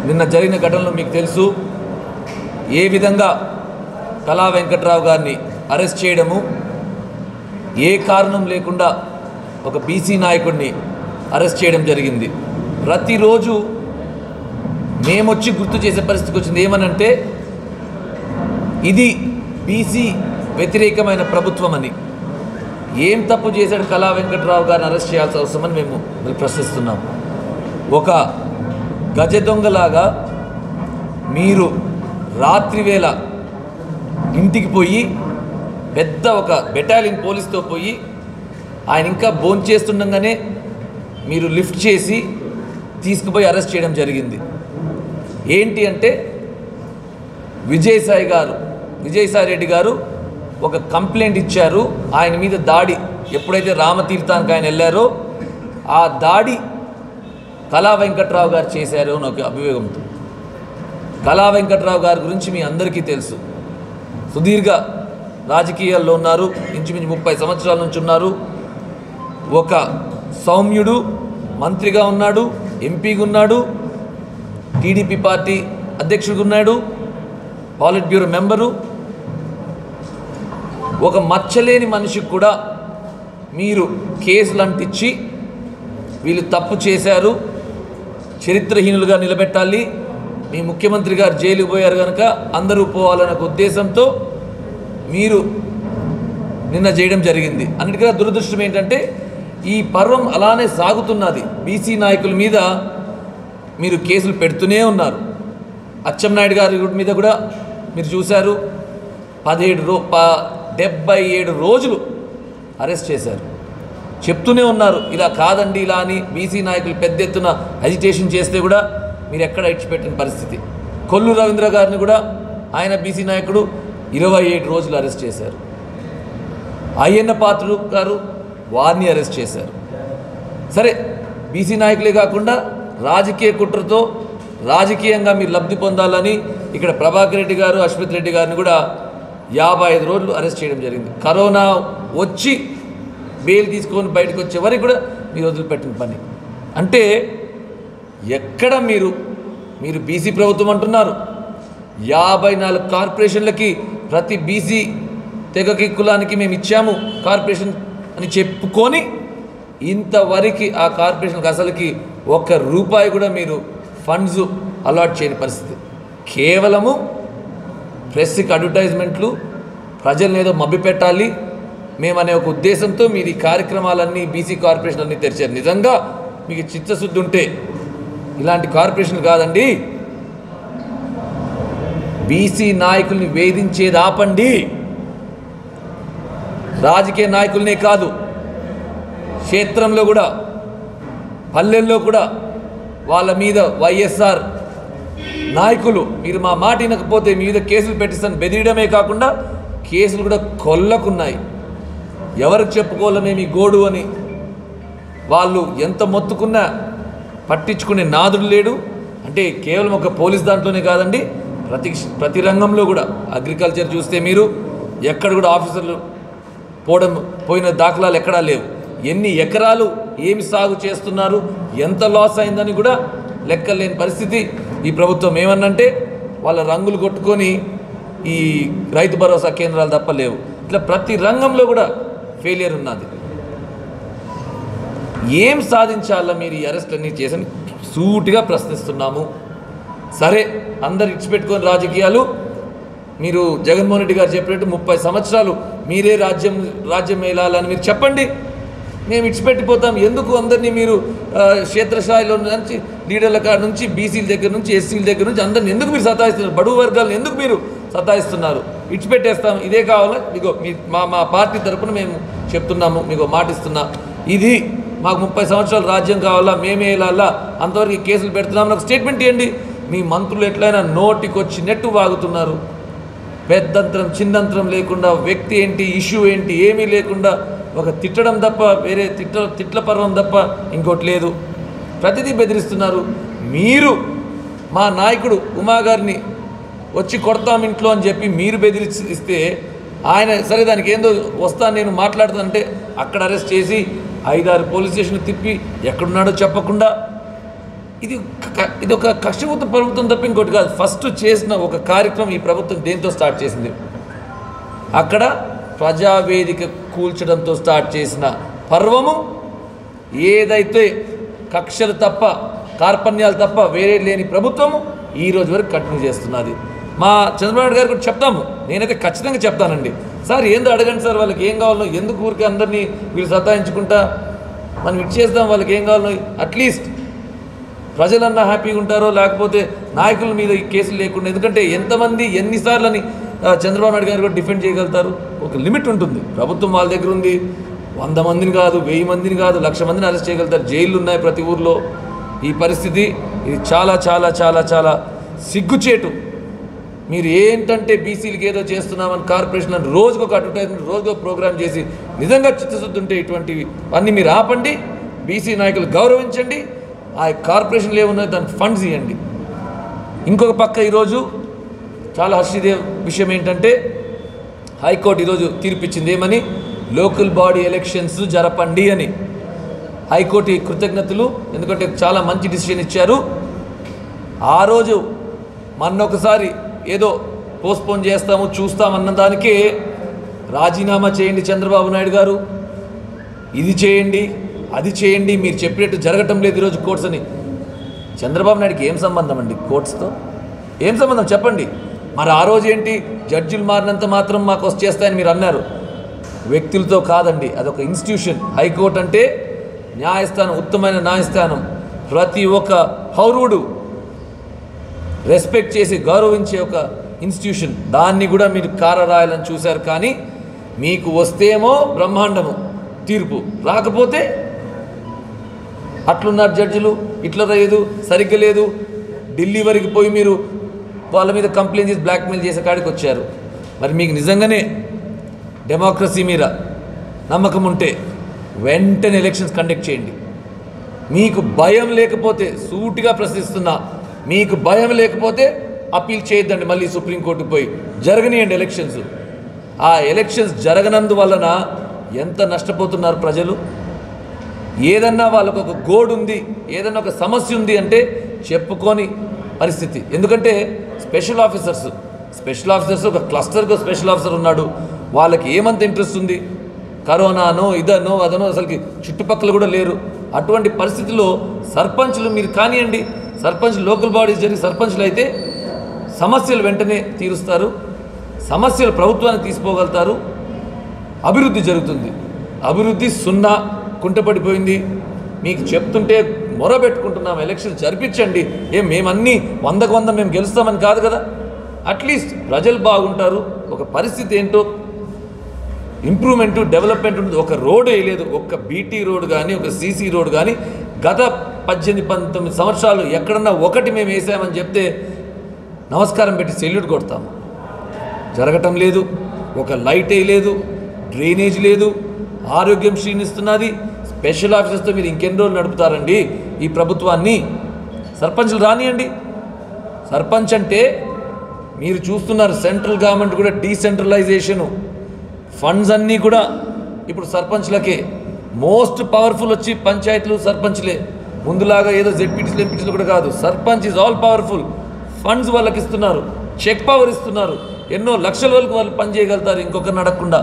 నిన్న జరిగిన ఘటనలో మీకు తెలుసు ఏ విధంగా కళా వెంకట్రావు గారిని అరెస్ట్ చేయడము ఏ కారణం లేకుండా ఒక బీసీ నాయకుడిని అరెస్ట్ చేయడం జరిగింది ప్రతిరోజు మేమొచ్చి గుర్తు చేసే పరిస్థితికి వచ్చింది ఏమనంటే ఇది బీసీ వ్యతిరేకమైన ప్రభుత్వం అని ఏం తప్పు చేశాడు కళా వెంకట్రావు గారిని అరెస్ట్ చేయాల్సిన అవసరమని మేము మరి ప్రశ్నిస్తున్నాం ఒక గజ దొంగలాగా మీరు రాత్రివేళ ఇంటికి పోయి పెద్ద ఒక బెటాలియన్ పోలీస్తో పోయి ఆయన ఇంకా భోన్ చేస్తుండగానే మీరు లిఫ్ట్ చేసి తీసుకుపోయి అరెస్ట్ చేయడం జరిగింది ఏంటి అంటే విజయసాయి గారు విజయసాయి రెడ్డి గారు ఒక కంప్లైంట్ ఇచ్చారు ఆయన మీద దాడి ఎప్పుడైతే రామతీర్థానికి ఆయన వెళ్ళారో ఆ దాడి కళా వెంకట్రావు గారు చేశారు అని ఒక అభియోగంతో కళా వెంకట్రావు గారి గురించి మీ అందరికీ తెలుసు సుదీర్ఘ రాజకీయాల్లో ఉన్నారు ఇంచుమించు ముప్పై సంవత్సరాల నుంచి ఉన్నారు ఒక సౌమ్యుడు మంత్రిగా ఉన్నాడు ఎంపీగా ఉన్నాడు టీడీపీ పార్టీ అధ్యక్షుడిగా ఉన్నాడు పాలిట్ బ్యూరో మెంబరు ఒక మచ్చలేని మనిషికి కూడా మీరు కేసులు అంటించి వీళ్ళు తప్పు చేశారు చరిత్రహీనులుగా నిలబెట్టాలి మీ ముఖ్యమంత్రి గారు జైలుకు పోయారు కనుక అందరూ పోవాలనే ఒక ఉద్దేశంతో మీరు నిన్న చేయడం జరిగింది అన్నిటికన్నా దురదృష్టం ఏంటంటే ఈ పర్వం అలానే సాగుతున్నది బీసీ నాయకుల మీద మీరు కేసులు పెడుతూనే ఉన్నారు అచ్చెన్నాయుడు గారి మీద కూడా మీరు చూశారు పదిహేడు రో ప డెబ్బై ఏడు రోజులు అరెస్ట్ చేశారు చెప్తూనే ఉన్నారు ఇలా కాదండి ఇలా అని బీసీ నాయకులు పెద్ద ఎత్తున అజిటేషన్ చేస్తే కూడా మీరు ఎక్కడ ఇచ్చిపెట్టిన పరిస్థితి కొల్లు రవీంద్ర గారిని కూడా ఆయన బీసీ నాయకుడు ఇరవై ఏడు రోజులు అరెస్ట్ చేశారు అయ్యన్న పాత్రుడు గారు వారిని అరెస్ట్ చేశారు సరే బీసీ నాయకులే కాకుండా రాజకీయ కుట్రతో రాజకీయంగా మీరు లబ్ధి పొందాలని ఇక్కడ ప్రభాకర్ రెడ్డి గారు అశ్వత్ రెడ్డి గారిని కూడా యాభై ఐదు రోజులు అరెస్ట్ చేయడం జరిగింది కరోనా వచ్చి బెయిల్ తీసుకొని బయటకు వచ్చే వరకు కూడా మీరు వదిలిపెట్టిన పని అంటే ఎక్కడ మీరు మీరు బీసీ ప్రభుత్వం అంటున్నారు యాభై నాలుగు కార్పొరేషన్లకి ప్రతి బీసీ తెగకి కులానికి మేము ఇచ్చాము కార్పొరేషన్ అని చెప్పుకొని ఇంతవరకు ఆ కార్పొరేషన్కి అసలుకి ఒక్క రూపాయి కూడా మీరు ఫండ్స్ అలాట్ చేయని పరిస్థితి కేవలము ప్రెస్కి అడ్వర్టైజ్మెంట్లు ప్రజల్ని ఏదో మభ్యపెట్టాలి మేమనే ఒక ఉద్దేశంతో మీరు ఈ కార్యక్రమాలన్నీ బీసీ కార్పొరేషన్ అన్నీ తెరిచారు నిజంగా మీకు చిత్తశుద్ధి ఉంటే ఇలాంటి కార్పొరేషన్ కాదండి బీసీ నాయకుల్ని వేధించేది ఆపండి రాజకీయ నాయకులనే కాదు క్షేత్రంలో కూడా పల్లెల్లో కూడా వాళ్ళ మీద వైఎస్ఆర్ నాయకులు మీరు మా మాట వినకపోతే మీ మీద కేసులు పెట్టిస్తాను బెదిరియడమే కాకుండా కేసులు కూడా కొల్లకున్నాయి ఎవరికి చెప్పుకోవాలనే మీ గోడు అని వాళ్ళు ఎంత మొత్తుకున్నా పట్టించుకునే నాదుడు లేడు అంటే కేవలం ఒక పోలీస్ దాంట్లోనే కాదండి ప్రతి ప్రతి రంగంలో కూడా అగ్రికల్చర్ చూస్తే మీరు ఎక్కడ కూడా ఆఫీసర్లు పోవడం పోయిన దాఖలాలు ఎక్కడా లేవు ఎన్ని ఎకరాలు ఏమి సాగు చేస్తున్నారు ఎంత లాస్ అయిందని కూడా లెక్కలేని పరిస్థితి ఈ ప్రభుత్వం ఏమన్నంటే వాళ్ళ రంగులు కొట్టుకొని ఈ రైతు భరోసా కేంద్రాలు తప్ప లేవు ఇట్లా ప్రతి రంగంలో కూడా ఫెయిలియర్ ఉన్నది ఏం సాధించాలా మీరు ఈ అరెస్ట్ అన్ని చేసని సూటిగా ప్రశ్నిస్తున్నాము సరే అందరు ఇచ్చిపెట్టుకొని రాజకీయాలు మీరు జగన్మోహన్ రెడ్డి గారు చెప్పినట్టు ముప్పై సంవత్సరాలు మీరే రాజ్యం రాజ్యం వేయాలని మీరు చెప్పండి మేము ఇచ్చిపెట్టిపోతాం ఎందుకు అందరినీ మీరు ఆ, క్షేత్రస్థాయిలో నుంచి లీడర్ల కాడ నుంచి బీసీల దగ్గర నుంచి ఎస్సీల దగ్గర నుంచి అందరిని ఎందుకు మీరు సతాయిస్తున్నారు బడుగు వర్గాలను ఎందుకు మీరు సతాయిస్తున్నారు ఇచ్చిపెట్టేస్తాం ఇదే కావాలా మీకు మీ మా మా పార్టీ తరపున మేము చెప్తున్నాము మీకు మాటిస్తున్నా ఇది మాకు ముప్పై సంవత్సరాలు రాజ్యం కావాలా మేమే వెళ్ళాలా అంతవరకు ఈ కేసులు పెడుతున్నాం నాకు స్టేట్మెంట్ ఇవ్వండి మీ మంత్రులు ఎట్లయినా నోటికొచ్చి నెట్టు వాగుతున్నారు పెద్దంతరం చిన్నంతరం లేకుండా వ్యక్తి ఏంటి ఇష్యూ ఏంటి ఏమీ లేకుండా ఒక తిట్టడం తప్ప వేరే తిట్ల తిట్ల పర్వం తప్ప ఇంకోటి లేదు ప్రతిదీ బెదిరిస్తున్నారు మీరు మా నాయకుడు ఉమా గారిని వచ్చి కొడతాం ఇంట్లో అని చెప్పి మీరు బెదిరిస్తే ఆయన సరే దానికి ఏందో వస్తాను నేను మాట్లాడుతానంటే అక్కడ అరెస్ట్ చేసి ఐదారు పోలీస్ స్టేషన్ తిప్పి ఎక్కడున్నాడో చెప్పకుండా ఇది క- ఇది ఒక కక్షపూత ప్రభుత్వం తప్ప ఇంకోటి కాదు ఫస్ట్ చేసిన ఒక కార్యక్రమం ఈ ప్రభుత్వం దేంతో స్టార్ట్ చేసింది అక్కడ ప్రజావేదిక కూల్చడంతో స్టార్ట్ చేసిన పర్వము ఏదైతే కక్షలు తప్ప కార్పణ్యాలు తప్ప వేరే లేని ప్రభుత్వము ఈ రోజు వరకు కంటిన్యూ చేస్తున్నది మా చంద్రబాబు నాయుడు గారు కూడా చెప్తాము నేనైతే ఖచ్చితంగా చెప్తానండి సార్ ఏందో అడగండి సార్ వాళ్ళకి ఏం కావాలో ఎందుకు ఊరికి అందరినీ వీళ్ళు సతాయించుకుంటా మనం ఇచ్చేద్దాం వాళ్ళకి ఏం కావాలో అట్లీస్ట్ ప్రజలన్నా హ్యాపీగా ఉంటారో లేకపోతే నాయకుల మీద ఈ కేసులు లేకుండా ఎందుకంటే ఎంతమంది ఎన్నిసార్లని ఆ, చంద్రబాబు నాయుడు గారు కూడా డిఫెండ్ చేయగలుగుతారు ఒక లిమిట్ ఉంటుంది ప్రభుత్వం వాళ్ళ దగ్గర ఉంది వంద మందిని కాదు వెయ్యి మందిని కాదు లక్ష మందిని అరెస్ట్ చేయగలుగుతారు జైళ్ళు ఉన్నాయి ప్రతి ఊర్లో ఈ పరిస్థితి ఇది చాలా చాలా చాలా చాలా సిగ్గుచేటు మీరు ఏంటంటే బీసీలకి ఏదో చేస్తున్నామని కార్పొరేషన్ అని రోజుకు ఒక అడ్వర్టైజ్మెంట్ రోజుకు ఒక ప్రోగ్రామ్ చేసి నిజంగా చిత్తశుద్ధి ఉంటే ఇటువంటివి అన్నీ మీరు ఆపండి బీసీ నాయకులు గౌరవించండి ఆ కార్పొరేషన్లు ఏమున్నాయో దానికి ఫండ్స్ ఇవ్వండి ఇంకొక పక్క ఈరోజు చాలా హర్షిదే విషయం ఏంటంటే హైకోర్టు ఈరోజు తీర్పిచ్చింది ఏమని లోకల్ బాడీ ఎలక్షన్స్ జరపండి అని హైకోర్టు కృతజ్ఞతలు ఎందుకంటే చాలా మంచి డిసిషన్ ఇచ్చారు ఆ రోజు మన్నొకసారి ఏదో పోస్ట్పోన్ చేస్తాము చూస్తామన్న దానికే రాజీనామా చేయండి చంద్రబాబు నాయుడు గారు ఇది చేయండి అది చేయండి మీరు చెప్పినట్టు జరగటం లేదు ఈరోజు కోర్ట్స్ అని చంద్రబాబు నాయుడుకి ఏం సంబంధం అండి కోర్ట్స్తో ఏం సంబంధం చెప్పండి మరి ఆ రోజు ఏంటి జడ్జిలు మారినంత మాత్రం మాకు వచ్చేస్తాయని మీరు అన్నారు వ్యక్తులతో కాదండి అదొక ఇన్స్టిట్యూషన్ హైకోర్టు అంటే న్యాయస్థానం ఉత్తమైన న్యాయస్థానం ప్రతి ఒక్క పౌరుడు రెస్పెక్ట్ చేసి గౌరవించే ఒక ఇన్స్టిట్యూషన్ దాన్ని కూడా మీరు కార రాయాలని చూశారు కానీ మీకు వస్తేమో బ్రహ్మాండము తీర్పు రాకపోతే అట్లున్నారు జడ్జిలు ఇట్లా లేదు సరిగ్గా లేదు ఢిల్లీ వరకు పోయి మీరు వాళ్ళ మీద కంప్లైంట్ చేసి బ్లాక్మెయిల్ చేసే కాడికి వచ్చారు మరి మీకు నిజంగానే డెమోక్రసీ మీద నమ్మకం ఉంటే వెంటనే ఎలక్షన్స్ కండక్ట్ చేయండి మీకు భయం లేకపోతే సూటిగా ప్రశ్నిస్తున్నా మీకు భయం లేకపోతే అప్పీల్ చేయొద్దండి మళ్ళీ సుప్రీంకోర్టుకు పోయి జరగనియండి ఎలక్షన్స్ ఆ ఎలక్షన్స్ జరగనందువలన ఎంత నష్టపోతున్నారు ప్రజలు ఏదన్నా వాళ్ళకు ఒక గోడు ఉంది ఏదన్నా ఒక సమస్య ఉంది అంటే చెప్పుకొని పరిస్థితి ఎందుకంటే స్పెషల్ ఆఫీసర్స్ స్పెషల్ ఆఫీసర్స్ ఒక క్లస్టర్గా స్పెషల్ ఆఫీసర్ ఉన్నాడు వాళ్ళకి ఏమంత ఇంట్రెస్ట్ ఉంది కరోనానో ఇదనో అదనో అసలుకి చుట్టుపక్కల కూడా లేరు అటువంటి పరిస్థితిలో సర్పంచ్లు మీరు కానివ్వండి సర్పంచ్ లోకల్ బాడీస్ జరిగి సర్పంచ్లు అయితే సమస్యలు వెంటనే తీరుస్తారు సమస్యలు ప్రభుత్వానికి తీసుకోగలుగుతారు అభివృద్ధి జరుగుతుంది అభివృద్ధి సున్నా కుంటపడిపోయింది మీకు చెప్తుంటే మొరబెట్టుకుంటున్నాం ఎలక్షన్ జరిపించండి ఏం మేమన్నీ వందకు వంద మేము గెలుస్తామని కాదు కదా అట్లీస్ట్ ప్రజలు బాగుంటారు ఒక పరిస్థితి ఏంటో ఇంప్రూవ్మెంట్ డెవలప్మెంట్ ఉంటుంది ఒక రోడ్ వేయలేదు ఒక్క బీటీ రోడ్ కానీ ఒక సీసీ రోడ్ కానీ గత పద్దెనిమిది పంతొమ్మిది సంవత్సరాలు ఎక్కడన్నా ఒకటి మేము వేసామని చెప్తే నమస్కారం పెట్టి సెల్యూట్ కొడతాము జరగటం లేదు ఒక లైట్ వేయలేదు డ్రైనేజ్ లేదు ఆరోగ్యం క్షీణిస్తున్నది స్పెషల్ ఆఫీసర్స్తో మీరు ఇంకెన్ని రోజులు నడుపుతారండి ఈ ప్రభుత్వాన్ని సర్పంచ్లు రానియండి సర్పంచ్ అంటే మీరు చూస్తున్నారు సెంట్రల్ గవర్నమెంట్ కూడా డీసెంట్రలైజేషను ఫండ్స్ అన్నీ కూడా ఇప్పుడు సర్పంచ్లకే మోస్ట్ పవర్ఫుల్ వచ్చి పంచాయతీలు సర్పంచ్లే ముందులాగా ఏదో జెడ్పీటీసీలు ఎంపీటీసీలు కూడా కాదు sarpanch is all powerful funds వాళ్ళకి ఇస్తున్నారు చెక్ పవర్ ఇస్తున్నారు ఎన్నో లక్షల వరకు వాళ్ళు పనిచేయగలుగుతారు ఇంకొకరిని అడగకుండా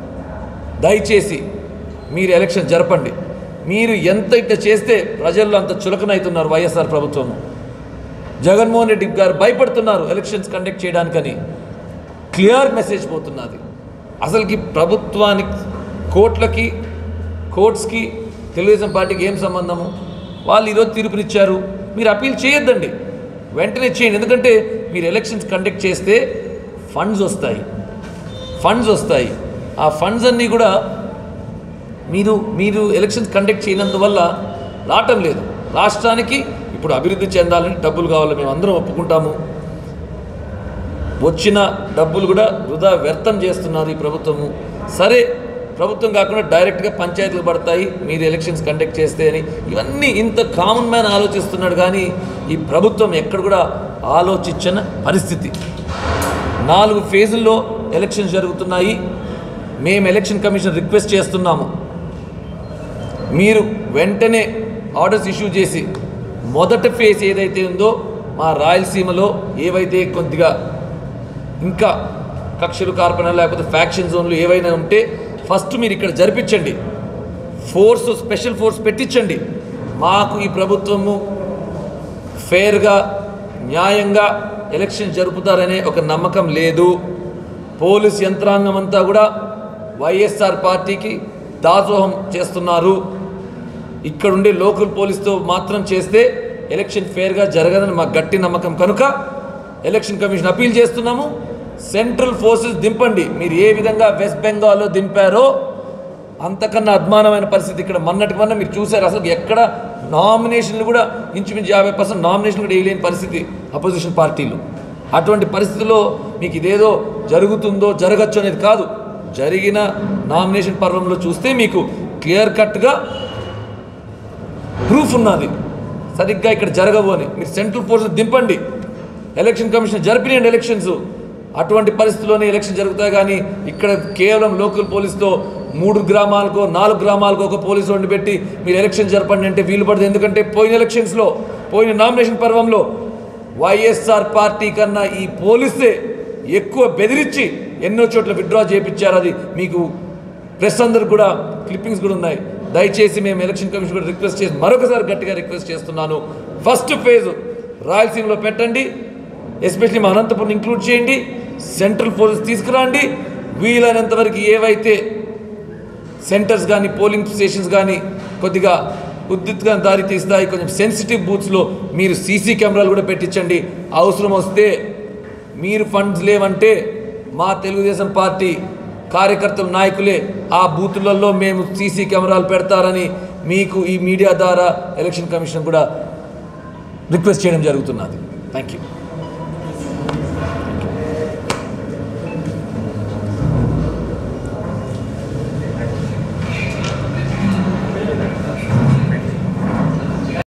దయచేసి మీరు ఎలక్షన్ జరపండి మీరు ఎంత ఇట్ట చేస్తే ప్రజల్లో అంత చులకనవుతున్నారు వైఎస్ఆర్ ప్రభుత్వం జగన్మోహన్ రెడ్డి గారు భయపడుతున్నారు ఎలక్షన్స్ కండక్ట్ చేయడానికని క్లియర్ మెసేజ్ పోతున్నది అసలుకి ప్రభుత్వానికి కోర్టులకి కోర్ట్స్కి తెలుగుదేశం పార్టీకి ఏం సంబంధము వాళ్ళు ఈరోజు తీర్పునిచ్చారు మీరు అప్పీల్ చేయొద్దండి వెంటనే చేయండి ఎందుకంటే మీరు ఎలక్షన్స్ కండక్ట్ చేస్తే ఫండ్స్ వస్తాయి ఫండ్స్ వస్తాయి ఆ ఫండ్స్ అన్నీ కూడా మీరు మీరు ఎలక్షన్స్ కండక్ట్ చేయనందువల్ల రావటం లేదు రాష్ట్రానికి ఇప్పుడు అభివృద్ధి చెందాలని డబ్బులు కావాలి మేము అందరం ఒప్పుకుంటాము వచ్చిన డబ్బులు కూడా వృధా వ్యర్థం చేస్తున్నారు ఈ ప్రభుత్వము సరే ప్రభుత్వం కాకుండా డైరెక్ట్గా పంచాయతీలు పడతాయి మీరు ఎలక్షన్స్ కండక్ట్ చేస్తే అని ఇవన్నీ ఇంత కామన్ మ్యాన్ ఆలోచిస్తున్నాడు కానీ ఈ ప్రభుత్వం ఎక్కడ కూడా ఆలోచించిన పరిస్థితి నాలుగు ఫేజుల్లో ఎలక్షన్స్ జరుగుతున్నాయి మేము ఎలక్షన్ కమిషన్ రిక్వెస్ట్ చేస్తున్నాము మీరు వెంటనే ఆర్డర్స్ ఇష్యూ చేసి మొదటి ఫేజ్ ఏదైతే ఉందో మా రాయలసీమలో ఏవైతే కొద్దిగా ఇంకా కక్షలు కార్పణాలు లేకపోతే ఫ్యాక్షన్ జోన్లు ఏవైనా ఉంటే ఫస్ట్ మీరు ఇక్కడ జరిపించండి ఫోర్స్ స్పెషల్ ఫోర్స్ పెట్టించండి మాకు ఈ ప్రభుత్వము ఫేర్గా న్యాయంగా ఎలక్షన్ జరుపుతారనే ఒక నమ్మకం లేదు పోలీస్ యంత్రాంగం అంతా కూడా వైఎస్ఆర్ పార్టీకి దాసోహం చేస్తున్నారు ఇక్కడుండే లోకల్ పోలీస్తో మాత్రం చేస్తే ఎలక్షన్ ఫేర్గా జరగదని మాకు గట్టి నమ్మకం కనుక ఎలక్షన్ కమిషన్ అప్పీల్ చేస్తున్నాము సెంట్రల్ ఫోర్సెస్ దింపండి మీరు ఏ విధంగా వెస్ట్ బెంగాల్లో దింపారో అంతకన్నా అద్మానమైన పరిస్థితి ఇక్కడ మొన్నటి మొన్న మీరు చూశారు అసలు ఎక్కడ నామినేషన్లు కూడా ఇంచుమించు యాభై పర్సెంట్ నామినేషన్ కూడా వేయలేని పరిస్థితి అపోజిషన్ పార్టీలు అటువంటి పరిస్థితిలో మీకు ఇదేదో జరుగుతుందో జరగచ్చు అనేది కాదు జరిగిన నామినేషన్ పర్వంలో చూస్తే మీకు క్లియర్ కట్గా ప్రూఫ్ ఉన్నది సరిగ్గా ఇక్కడ జరగవు అని మీరు సెంట్రల్ ఫోర్స్ దింపండి ఎలక్షన్ కమిషన్ జరిపినండి ఎలక్షన్స్ అటువంటి పరిస్థితుల్లోనే ఎలక్షన్ జరుగుతాయి కానీ ఇక్కడ కేవలం లోకల్ పోలీస్తో మూడు గ్రామాలకు నాలుగు గ్రామాలకు ఒక పోలీసు వండి పెట్టి మీరు ఎలక్షన్ జరపండి అంటే వీలు పడదు ఎందుకంటే పోయిన ఎలక్షన్స్లో పోయిన నామినేషన్ పర్వంలో వైఎస్ఆర్ పార్టీ కన్నా ఈ పోలీసే ఎక్కువ బెదిరించి ఎన్నో చోట్ల విత్డ్రా చేయించారు అది మీకు ప్రెస్ అందరు కూడా క్లిప్పింగ్స్ కూడా ఉన్నాయి దయచేసి మేము ఎలక్షన్ కమిషన్ కూడా రిక్వెస్ట్ చేసి మరొకసారి గట్టిగా రిక్వెస్ట్ చేస్తున్నాను ఫస్ట్ ఫేజ్ రాయలసీమలో పెట్టండి ఎస్పెషల్లీ మా అనంతపురం ఇంక్లూడ్ చేయండి సెంట్రల్ ఫోర్స్ తీసుకురండి వీలైనంత వరకు ఏవైతే సెంటర్స్ కానీ పోలింగ్ స్టేషన్స్ కానీ కొద్దిగా ఉద్దిత్గా దారి తీస్తాయి కొంచెం సెన్సిటివ్ బూత్స్లో మీరు సీసీ కెమెరాలు కూడా పెట్టించండి అవసరం వస్తే మీరు ఫండ్స్ లేవంటే మా తెలుగుదేశం పార్టీ కార్యకర్తల నాయకులే ఆ బూతులలో మేము సీసీ కెమెరాలు పెడతారని మీకు ఈ మీడియా ద్వారా ఎలక్షన్ కమిషన్ కూడా రిక్వెస్ట్ చేయడం జరుగుతున్నది థ్యాంక్ యూ